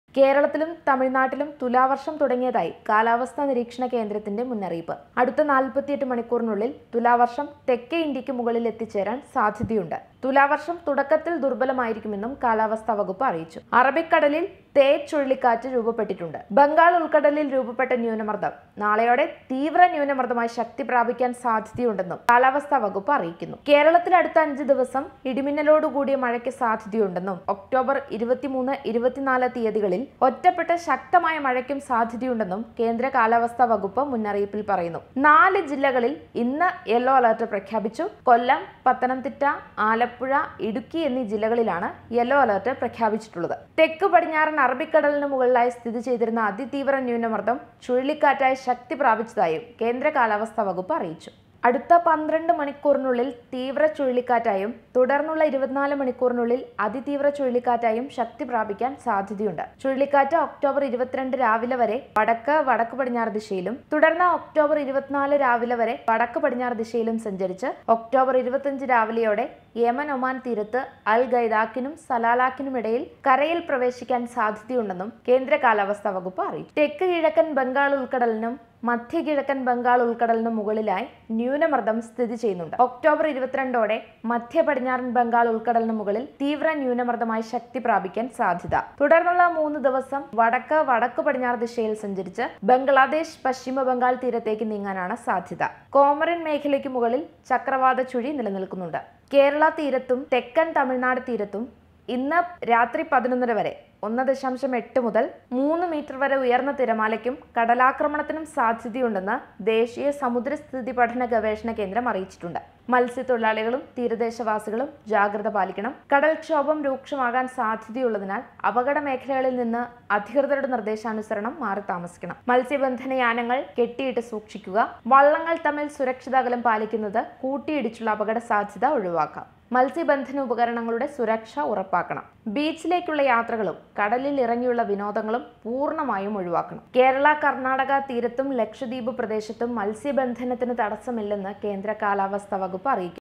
കേരളത്തിലും തമിഴ്നാട്ടിലും തുലാവർഷം തുടങ്ങിയതായി കാലാവസ്ഥാ നിരീക്ഷണ കേന്ദ്രത്തിന്റെ മുന്നറിയിപ്പ് അടുത്ത നാൽപ്പത്തിയെട്ട് മണിക്കൂറിനുള്ളിൽ തുലാവർഷം തെക്കേ ഇന്ത്യക്ക് മുകളിൽ എത്തിച്ചേരാൻ സാധ്യതയുണ്ട് തുലാവർഷം തുടക്കത്തിൽ ദുർബലമായിരിക്കുമെന്നും കാലാവസ്ഥാ വകുപ്പ് അറിയിച്ചു അറബിക്കടലിൽ തേ ചുഴലിക്കാറ്റ് രൂപപ്പെട്ടിട്ടുണ്ട് ബംഗാൾ ഉൾക്കടലിൽ രൂപപ്പെട്ട ന്യൂനമർദ്ദം നാളെയോടെ തീവ്ര ന്യൂനമർദ്ദമായി ശക്തി പ്രാപിക്കാൻ സാധ്യതയുണ്ടെന്നും കാലാവസ്ഥാ വകുപ്പ് അറിയിക്കുന്നു കേരളത്തിൽ അടുത്ത അഞ്ച് ദിവസം ഇടിമിന്നലോടുകൂടിയ മഴയ്ക്ക് സാധ്യതയുണ്ടെന്നും ഒക്ടോബർ ഇരുപത്തിമൂന്ന് ഇരുപത്തിനാല് തീയതികളിൽ ഒറ്റപ്പെട്ട ശക്തമായ മഴയ്ക്കും സാധ്യതയുണ്ടെന്നും കേന്ദ്ര കാലാവസ്ഥാ വകുപ്പ് മുന്നറിയിപ്പിൽ പറയുന്നു നാല് ജില്ലകളിൽ ഇന്ന് യെല്ലോ അലർട്ട് പ്രഖ്യാപിച്ചു കൊല്ലം പത്തനംതിട്ട ആലപ്പുഴ ഇടുക്കി എന്നീ ജില്ലകളിലാണ് യെല്ലോ അലർട്ട് പ്രഖ്യാപിച്ചിട്ടുള്ളത് തെക്ക് പടിഞ്ഞാറൻ അറബിക്കടലിന് മുകളിലായി സ്ഥിതി ചെയ്തിരുന്ന അതിതീവ്ര ന്യൂനമർദ്ദം ചുഴലിക്കാറ്റായി ശക്തി പ്രാപിച്ചതായും കേന്ദ്ര കാലാവസ്ഥാ വകുപ്പ് അറിയിച്ചു അടുത്ത പന്ത്രണ്ട് മണിക്കൂറിനുള്ളിൽ തീവ്ര ചുഴലിക്കാറ്റായും തുടർന്നുള്ള ഇരുപത്തിനാല് മണിക്കൂറിനുള്ളിൽ അതിതീവ്ര ചുഴലിക്കാറ്റായും ശക്തി പ്രാപിക്കാൻ സാധ്യതയുണ്ട് ചുഴലിക്കാറ്റ് ഒക്ടോബർ ഇരുപത്തിരണ്ട് രാവിലെ വരെ വടക്ക് വടക്ക് പടിഞ്ഞാറ് ദിശയിലും തുടർന്ന് ഒക്ടോബർ ഇരുപത്തിനാല് രാവിലെ വരെ വടക്ക് പടിഞ്ഞാറ് ദിശയിലും സഞ്ചരിച്ച് ഒക്ടോബർ ഇരുപത്തിയഞ്ച് രാവിലെയോടെ യമൻ ഒമാൻ തീരത്ത് അൽ ഗൈദാക്കിനും സലാലാക്കിനും ഇടയിൽ കരയിൽ പ്രവേശിക്കാൻ സാധ്യതയുണ്ടെന്നും കേന്ദ്ര കാലാവസ്ഥാ വകുപ്പ് അറിയിച്ചു തെക്ക് കിഴക്കൻ ബംഗാൾ ഉൾക്കടലിനും മധ്യ കിഴക്കൻ ബംഗാൾ ഉൾക്കടലിന് മുകളിലായി ന്യൂനമർദ്ദം സ്ഥിതി ചെയ്യുന്നുണ്ട് ഒക്ടോബർ ഇരുപത്തിരണ്ടോടെ മധ്യ പടിഞ്ഞാറൻ ബംഗാൾ ഉൾക്കടലിന് മുകളിൽ തീവ്ര ന്യൂനമർദ്ദമായി ശക്തി പ്രാപിക്കാൻ സാധ്യത തുടർന്നുള്ള മൂന്ന് ദിവസം വടക്ക് വടക്ക് പടിഞ്ഞാറ് ദിശയിൽ സഞ്ചരിച്ച് ബംഗ്ലാദേശ് പശ്ചിമ ബംഗാൾ തീരത്തേക്ക് നീങ്ങാനാണ് സാധ്യത കോമറിൻ മേഖലയ്ക്ക് മുകളിൽ ചക്രവാത ചുഴി നിലനിൽക്കുന്നുണ്ട് കേരള തീരത്തും തെക്കൻ തമിഴ്നാട് തീരത്തും ഇന്ന് രാത്രി പതിനൊന്നര വരെ ഒന്ന് ദശാംശം എട്ട് മുതൽ മൂന്ന് മീറ്റർ വരെ ഉയർന്ന തിരമാലയ്ക്കും കടലാക്രമണത്തിനും സാധ്യതയുണ്ടെന്ന് ദേശീയ സമുദ്രസ്ഥിതി പഠന ഗവേഷണ കേന്ദ്രം അറിയിച്ചിട്ടുണ്ട് മത്സ്യത്തൊഴിലാളികളും തീരദേശവാസികളും ജാഗ്രത പാലിക്കണം കടൽക്ഷോഭം രൂക്ഷമാകാൻ സാധ്യതയുള്ളതിനാൽ അപകട മേഖലകളിൽ നിന്ന് അധികൃതരുടെ നിർദ്ദേശാനുസരണം മാറി താമസിക്കണം മത്സ്യബന്ധന യാനങ്ങൾ കെട്ടിയിട്ട് സൂക്ഷിക്കുക വള്ളങ്ങൾ തമ്മിൽ സുരക്ഷിത അകലം പാലിക്കുന്നത് കൂട്ടിയിടിച്ചുള്ള അപകട സാധ്യത ഒഴിവാക്കാം മത്സ്യബന്ധന ഉപകരണങ്ങളുടെ സുരക്ഷ ഉറപ്പാക്കണം ബീച്ചിലേക്കുള്ള യാത്രകളും കടലിൽ ഇറങ്ങിയുള്ള വിനോദങ്ങളും പൂർണ്ണമായും ഒഴിവാക്കണം കേരള കർണാടക തീരത്തും ലക്ഷദ്വീപ് പ്രദേശത്തും മത്സ്യബന്ധനത്തിന് തടസ്സമില്ലെന്ന് കേന്ദ്ര കാലാവസ്ഥാ വകുപ്പ് അറിയിക്കുന്നു